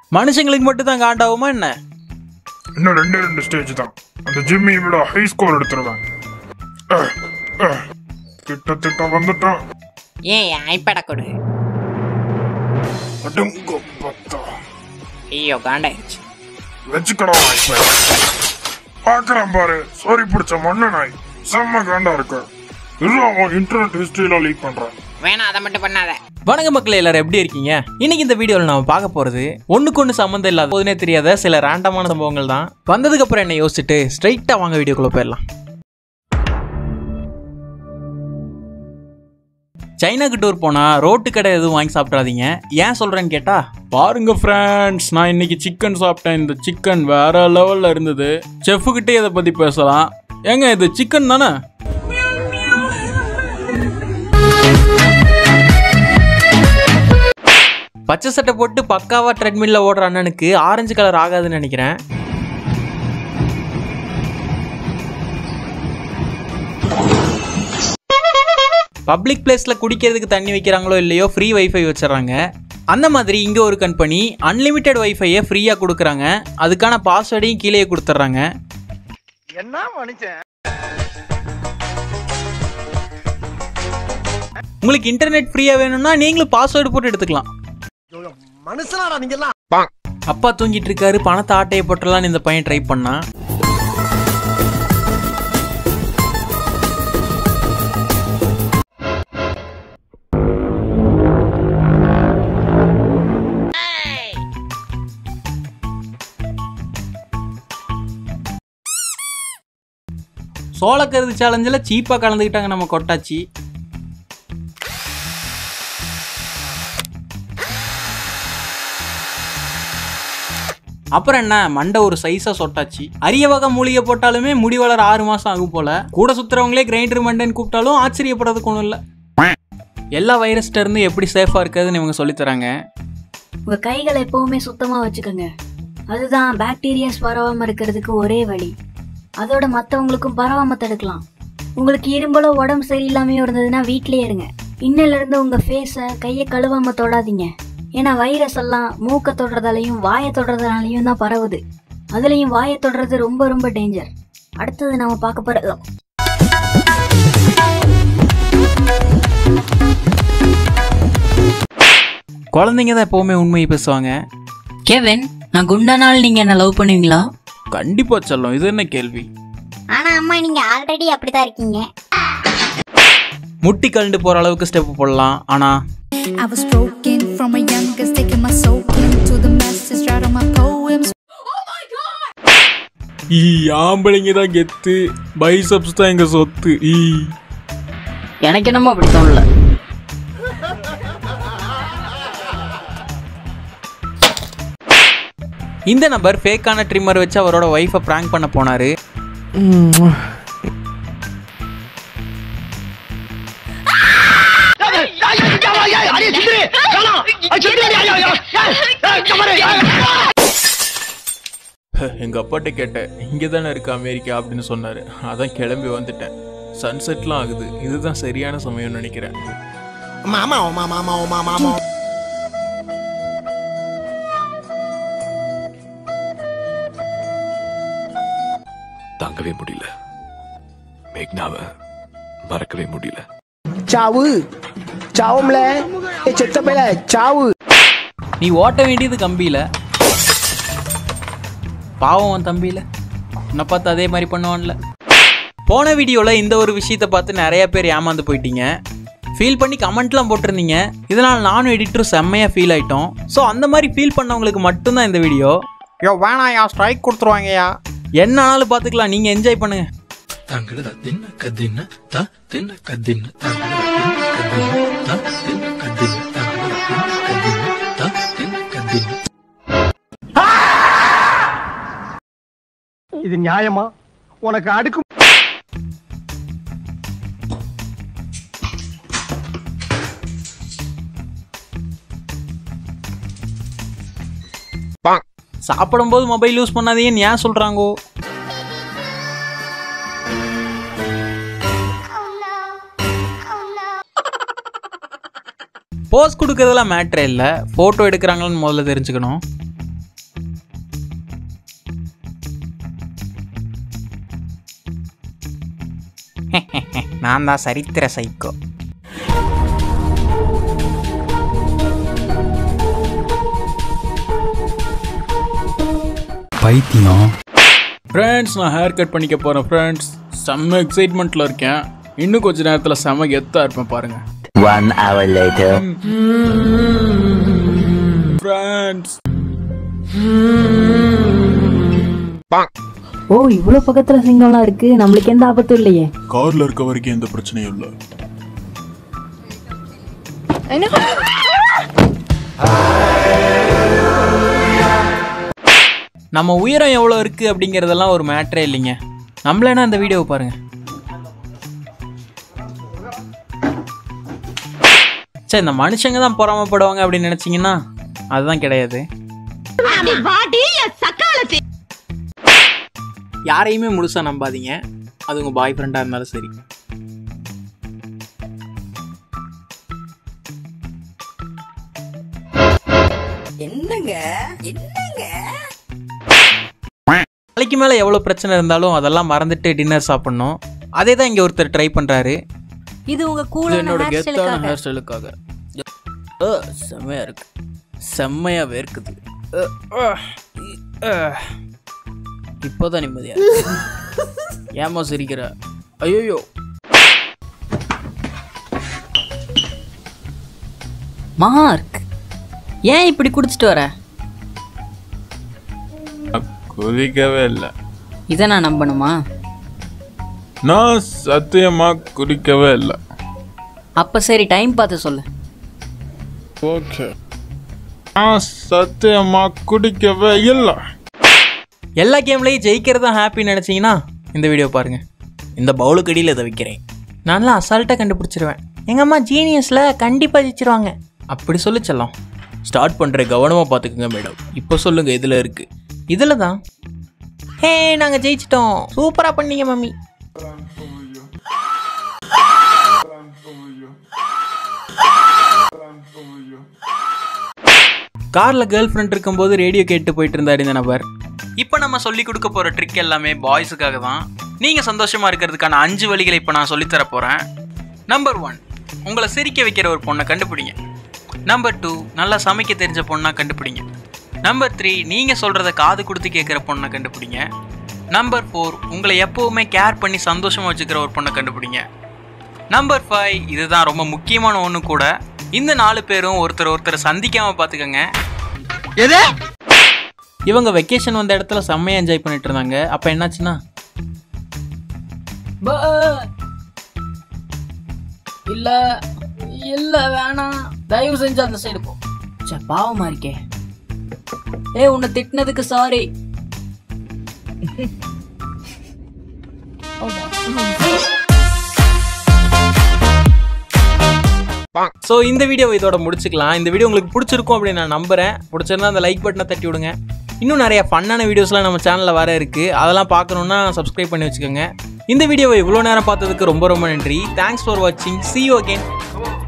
மனுஷங்களுக்கு மட்டும் தான் காண்டாகுமா என்ன இன்னும் ரெண்டே ரெண்டு ஸ்டேஜ் தான் அந்த ஜிம்மி விட ஹை ஸ்கோர் எடுத்துருவேன் அஹ், அஹ். கிட்டத்தட்ட வந்துட்டான் ஏன் ஐப்பட கொடு அடங்கு பத்தா ஐயோ காண்டாயிருச்சு வச்சுக்கடா பாக்குறான் பாரு சாரி பிடிச்ச மண்ண நாய் செம்ம காண்டா இருக்கு இது அவன் இன்டர்நெட் ஹிஸ்டரியில லீக் பண்றான் வேணாம் அதை மட்டும் பண்ணாத வணக்கம் மக்களே எல்லாரும் எப்படி இருக்கீங்க இன்னைக்கு இந்த வீடியோவில் நம்ம பார்க்க போகிறது ஒன்றுக்கு ஒன்று சம்மந்தம் இல்லாத போதுனே தெரியாத சில ரேண்டமான சம்பவங்கள் தான் வந்ததுக்கு அப்புறம் என்ன யோசிச்சுட்டு ஸ்ட்ரைட்டாக வாங்க வீடியோக்குள்ளே போயிடலாம் சைனாக்கு டூர் போனால் ரோட்டு கடை எதுவும் வாங்கி சாப்பிட்றாதீங்க ஏன் சொல்கிறேன்னு கேட்டால் பாருங்க ஃப்ரெண்ட்ஸ் நான் இன்னைக்கு சிக்கன் சாப்பிட்டேன் இந்த சிக்கன் வேற லெவலில் இருந்தது செஃப்புக்கிட்டே இதை பற்றி பேசலாம் ஏங்க இது சிக்கன் தானே பச்சை சட்டை போட்டு பக்காவா ட்ரெட்மில்ல ஓடுற அண்ணனுக்கு ஆரஞ்சு கலர் ஆகாதுன்னு நினைக்கிறேன் பப்ளிக் பிளேஸ்ல குடிக்கிறதுக்கு தண்ணி வைக்கிறாங்களோ இல்லையோ ஃப்ரீ வைஃபை வச்சிடறாங்க அந்த மாதிரி இங்கே ஒரு கம்பெனி அன்லிமிட்டெட் வைஃபையை ஃப்ரீயாக கொடுக்குறாங்க அதுக்கான பாஸ்வேர்டையும் கீழே கொடுத்துட்றாங்க என்ன மனுஷன் உங்களுக்கு இன்டர்நெட் ஃப்ரீயாக வேணும்னா நீங்களும் பாஸ்வேர்டு போட்டு எடுத்துக்கலாம் மனுஷனாடா நீங்க எல்லாம் அப்பா தூங்கிட்டு இருக்காரு பணத்தை ஆட்டையை போட்டுடலான்னு இந்த பையன் ட்ரை பண்ணா சோளக்கருது சேலஞ்சில் சீப்பாக கலந்துக்கிட்டாங்க நம்ம கொட்டாச்சி அப்புறம் என்ன மண்டை ஒரு சைஸா சொட்டாச்சு அரிய வகை மூலிகை போட்டாலுமே முடி வளர ஆறு மாசம் ஆகும் போல கூட சுத்துறவங்களே கிரைண்டர் மண்டைன்னு கூப்பிட்டாலும் ஆச்சரியப்படுறதுக்கு ஒன்றும் இல்லை எல்லா வைரஸ்ட இருந்து எப்படி சேஃபா இருக்கிறதுன்னு இவங்க சொல்லித் தராங்க உங்க கைகளை எப்பவுமே சுத்தமா வச்சுக்கோங்க அதுதான் பாக்டீரியாஸ் பரவாம இருக்கிறதுக்கு ஒரே வழி அதோட மத்தவங்களுக்கும் பரவாம தடுக்கலாம் உங்களுக்கு இரும்பலோ உடம்பு சரியில்லாமையோ இருந்ததுன்னா வீட்லயே இருங்க இன்னில இருந்து உங்க ஃபேஸை கையை கழுவாம தொடாதீங்க ஏன்னா வைரஸ் எல்லாம் மூக்க தொடுறதாலையும் வாயை தொடுறதாலையும் தான் பரவுது அதுலயும் வாயை தொடுறது ரொம்ப ரொம்ப டேஞ்சர் அடுத்தது நாம பார்க்க போற குழந்தைங்க தான் எப்பவுமே உண்மையை பேசுவாங்க கெவின் நான் குண்டானால் நீங்க என்ன லவ் பண்ணுவீங்களா கண்டிப்பா சொல்லும் இது என்ன கேள்வி ஆனா அம்மா நீங்க ஆல்ரெடி அப்படிதான் இருக்கீங்க முட்டி கழண்டு போற அளவுக்கு ஸ்டெப் போடலாம் ஆனா I was broken from a young age, taking my soul into the masses, writing my poems. ஈ ஆம்பளைங்க தான் கெத்து பைசப்ஸ் தான் எங்க சொத்து ஈ எனக்கு என்னமோ அப்படி தோணல இந்த நபர் ஃபேக்கான ட்ரிம்மர் வச்சு அவரோட ஒய்ஃபை ப்ராங்க் பண்ண போனாரு எங்க அப்பாட்ட கேட்டேன் இங்கே தானே இருக்கு அமெரிக்கா அப்படின்னு சொன்னாரு அதான் கிளம்பி வந்துட்டேன் சன்செட்லாம் ஆகுது இதுதான் சரியான சமயம்னு நினைக்கிறேன் மாமா மாமா மாமா மாமா தாங்கவே முடியல மேக்னாவை மறக்கவே முடியல சாவு சாவும்ல ஏ செத்த பையல சாவு நீ ஓட்ட வேண்டியது கம்பியில பாவம் உன் தம்பியில உன்னை பார்த்து அதே மாதிரி பண்ணுவான்ல போன வீடியோவில் இந்த ஒரு விஷயத்தை பார்த்து நிறைய பேர் ஏமாந்து போயிட்டீங்க ஃபீல் பண்ணி கமெண்ட்லாம் போட்டிருந்தீங்க இதனால் நானும் எடிட்டரும் செம்மையாக ஃபீல் ஆயிட்டோம் ஸோ அந்த மாதிரி ஃபீல் பண்ணவங்களுக்கு மட்டும்தான் இந்த வீடியோ யோ வேணாயா ஸ்ட்ரைக் கொடுத்துருவாங்கயா என்ன ஆனாலும் பார்த்துக்கலாம் நீங்கள் என்ஜாய் பண்ணுங்க தங்கள தின்ன கதின்ன த தின்ன கதின்ன தங்கள தின்ன கதின்ன த தின்ன கதின்ன தங்கள தின்ன கதின்ன த தின்ன கதின்ன இது நியாயமா உனக்கு அடுக்கு சாப்பிடும்போது மொபைல் யூஸ் பண்ணாதீங்கன்னு ஏன் சொல்கிறாங்கோ போஸ் கொடுக்கறதுலாம் மேட்ரே இல்லை ஃபோட்டோ எடுக்கிறாங்களான்னு முதல்ல தெரிஞ்சுக்கணும் நான் தான் சரித்திர சைக்கோ பைத்தியம் ஃப்ரெண்ட்ஸ் நான் ஹேர் கட் பண்ணிக்க போகிறேன் ஃப்ரெண்ட்ஸ் செம்ம எக்ஸைட்மெண்ட்டில் இருக்கேன் இன்னும் கொஞ்ச நேரத்தில் செம்ம கெத்தாக இருப்பேன் பாருங்கள் One hour later. ஃப்ரெண்ட்ஸ் ஓ இவ்வளோ பக்கத்தில் சிங்கம்லாம் இருக்கு நம்மளுக்கு எந்த ஆபத்தும் இல்லையே கார்ல இருக்க வரைக்கும் எந்த பிரச்சனையும் இல்லை நம்ம உயரம் எவ்வளோ இருக்குது அப்படிங்கிறதெல்லாம் ஒரு மேட்ரே இல்லைங்க நம்மளேனா இந்த வீடியோவை பாருங்க சே இந்த மனுஷங்க தான் பொறாமப்படுவாங்க அப்படின்னு நினச்சிங்கன்னா அதுதான் கிடையாது யாரையுமே முழுசாக நம்பாதீங்க அது உங்கள் பாய் ஃப்ரெண்டாக இருந்தாலும் சரி நாளைக்கு மேலே எவ்வளோ பிரச்சனை இருந்தாலும் அதெல்லாம் மறந்துட்டு டின்னர் சாப்பிட்ணும் அதே தான் இங்கே ஒருத்தர் ட்ரை பண்ணுறாரு இது உங்க இது கூட என்னோட கெத்தான ஹேர் ஸ்டைலுக்காக அ, செம்மையா இருக்கு செம்மையா வேர்க்குது அ, அ, அ. இப்போதான் நிம்மதியா இருக்கு. ஏம்மா சிரிக்கிற ஐயோ மார்க் ஏன் இப்படி குடிச்சிட்டு வர குதிக்கவே இல்லை இதை நான் நம்பணுமா நான் சத்தியமா குடிக்கவே இல்லை அப்ப சரி டைம் பார்த்து சொல்லு ஓகே நான் சத்தியமா குடிக்கவே இல்லை எல்லா கேம்லையும் ஜெயிக்கிறது தான் ஹாப்பின்னு நினச்சிங்கன்னா இந்த வீடியோ பாருங்கள் இந்த பவுலுக்கு அடியில் இதை வைக்கிறேன் நான்லாம் அசால்ட்டாக கண்டுபிடிச்சிருவேன் எங்கள் அம்மா ஜீனியஸில் கண்டிப்பாக ஜெயிச்சிருவாங்க அப்படி சொல்லி செல்லம் ஸ்டார்ட் பண்ணுற கவனமாக பார்த்துக்குங்க மேடம் இப்போ சொல்லுங்கள் இதில் இருக்குது இதில் தான் ஹே நாங்கள் ஜெயிச்சிட்டோம் சூப்பராக பண்ணீங்க மம்மி காரில் கேர்ள் ஃப்ரெண்ட் இருக்கும்போது ரேடியோ கேட்டு போயிட்டு இருந்தார் இந்த நபர் இப்போ நம்ம சொல்லி கொடுக்க போகிற ட்ரிக் எல்லாமே பாய்ஸுக்காக தான் நீங்கள் சந்தோஷமாக இருக்கிறதுக்கான அஞ்சு வழிகளை இப்போ நான் சொல்லித்தர போகிறேன் நம்பர் ஒன் உங்களை சிரிக்க வைக்கிற ஒரு பொண்ணை கண்டுபிடிங்க நம்பர் டூ நல்லா சமைக்க தெரிஞ்ச பொண்ணாக கண்டுபிடிங்க நம்பர் த்ரீ நீங்கள் சொல்கிறத காது கொடுத்து கேட்குற பொண்ணை கண்டுபிடிங்க நம்பர் ஃபோர் உங்களை எப்போவுமே கேர் பண்ணி சந்தோஷமாக வச்சுக்கிற ஒரு பொண்ணை கண்டுபிடிங்க நம்பர் ஃபைவ் இதுதான் ரொம்ப முக்கியமான ஒன்று கூட இந்த நாலு பேரும் ஒருத்தர் ஒருத்தர் சந்திக்காம பார்த்துக்கோங்க இவங்க வெக்கேஷன் வந்த இடத்துல செம்மையா என்ஜாய் பண்ணிட்டு இருந்தாங்க அப்போ என்னாச்சுன்னா இல்ல இல்ல வேணாம் தயவு செஞ்சு அந்த சைடு போ சே பாவமா இருக்கே ஏ உன்னை திட்டினதுக்கு சாரி ஸோ இந்த வீடியோ இதோட முடிச்சுக்கலாம் இந்த வீடியோ உங்களுக்கு பிடிச்சிருக்கும் அப்படின்னு நான் நம்புறேன் பிடிச்சிருந்தா அந்த லைக் பட்டனை தட்டி விடுங்க இன்னும் நிறைய ஃபன்னான வீடியோஸ்லாம் நம்ம சேனலில் வர இருக்குது அதெல்லாம் பார்க்கணுன்னா சப்ஸ்கிரைப் பண்ணி வச்சுக்கோங்க இந்த வீடியோவை இவ்வளோ நேரம் பார்த்ததுக்கு ரொம்ப ரொம்ப நன்றி தேங்க்ஸ் ஃபார் வாட்சிங் see you again